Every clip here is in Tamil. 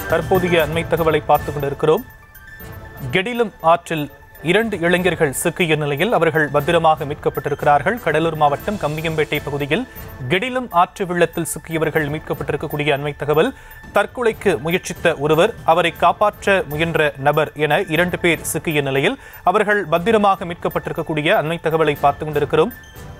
தற்போதைய அண்மை தகவலை பார்த்துக் கொண்டிருக்கிறோம் கெடிலம் ஆற்றில் இரண்டு இளைஞர்கள் சிக்கிய நிலையில் அவர்கள் பத்திரமாக மீட்கப்பட்டிருக்கிறார்கள் கடலூர் மாவட்டம் கம்மியம்பேட்டை பகுதியில் கெடிலம் ஆற்று வெள்ளத்தில் சிக்கியவர்கள் மீட்கப்பட்டிருக்கக்கூடிய அண்மை தகவல் தற்கொலைக்கு முயற்சித்த ஒருவர் அவரை காப்பாற்ற முயன்ற நபர் என இரண்டு பேர் சிக்கிய நிலையில் அவர்கள் பத்திரமாக மீட்கப்பட்டிருக்கக்கூடிய அண்மை தகவலை பார்த்துக் கொண்டிருக்கிறோம்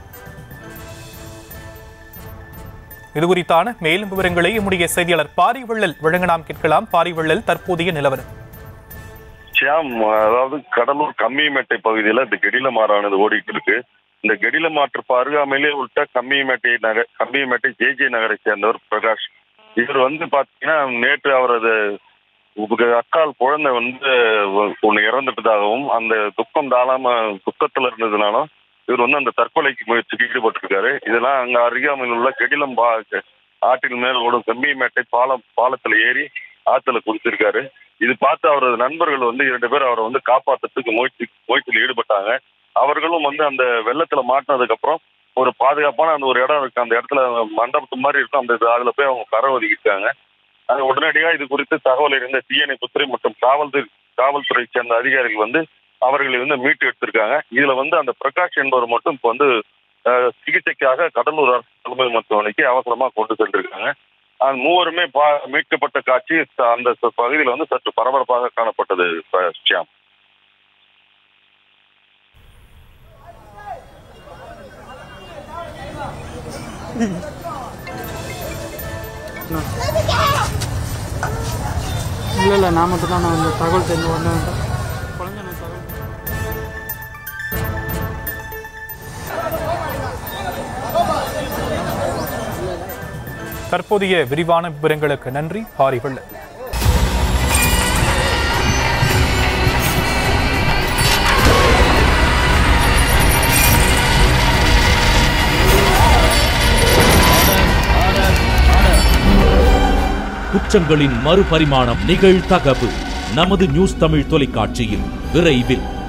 இது குறித்தான மேலும் விவரங்களை நம்முடைய செய்தியாளர் பாரிவள்ளல் வழங்க நாம் கேட்கலாம் பாரிவள்ளல் தற்போதைய நிலவரம் ஷியாம் அதாவது கடலூர் கம்மியமேட்டை பகுதியில இந்த கெடில மாறானது ஓடிட்டு இருக்கு இந்த கெடில மாற்றுப்பு அருகாமையிலே உள்ள கம்மியமேட்டை நகர் கம்மியமேட்டை ஜே ஜே நகரை சேர்ந்தவர் பிரகாஷ் இவர் வந்து பாத்தீங்கன்னா நேற்று அவரது உங்க அக்கால் குழந்தை வந்து ஒன்னு இறந்துட்டதாகவும் அந்த துக்கம் தாழாம துக்கத்துல இருந்ததுனாலும் இவர் வந்து அந்த தற்கொலைக்கு முயற்சிக்கு ஈடுபட்டிருக்காரு இதெல்லாம் அங்க அருகாமையில் உள்ள கெடிலம் பா ஆற்றின் மேல் ஓடும் கம்மியமேட்டை பாலம் பாலத்துல ஏறி ஆத்துல குதிச்சிருக்காரு இது பார்த்து அவரது நண்பர்கள் வந்து இரண்டு பேர் அவரை வந்து காப்பாத்துறதுக்கு முயற்சி முயற்சியில் ஈடுபட்டாங்க அவர்களும் வந்து அந்த வெள்ளத்துல மாட்டினதுக்கு அப்புறம் ஒரு பாதுகாப்பான அந்த ஒரு இடம் இருக்கு அந்த இடத்துல மண்டபத்து மாதிரி இருக்கும் அந்த இது- அதுல போய் அவங்க கரை ஒதுக்கிட்டாங்க அது உடனடியாக இது குறித்து தகவல் இருந்த தீயணைப்புத்துறை மற்றும் காவல்துறை காவல்துறை சேர்ந்த அதிகாரிகள் வந்து அவர்களை வந்து மீட்டு எடுத்திருக்காங்க இதுல வந்து அந்த பிரகாஷ் என்பவர் மட்டும் இப்போ வந்து அஹ், சிகிச்சைக்காக கடலூர் அரசு தலைமை மருத்துவமனைக்கு அவசரமா கொண்டு சென்றிருக்காங்க அந்த மூவருமே பா- மீட்கப்பட்ட காட்சி ச- அந்த ச- பகுதியில் வந்து சற்று பரபரப்பாக காணப்பட்டது ப- ஷியாம் இல்லை இல்லை நான் மட்டும் தான் நான் இந்த தகவல் தெரிஞ்சு வந்தேன் குழந்தை நான் தகவல் தற்போதைய விரிவான விவரங்களுக்கு நன்றி பாரிவள்ளல் குற்றங்களின் மறுபரிமாணம் நிகழ்தகவு நமது நியூஸ் தமிழ் தொலைக்காட்சியில் விரைவில்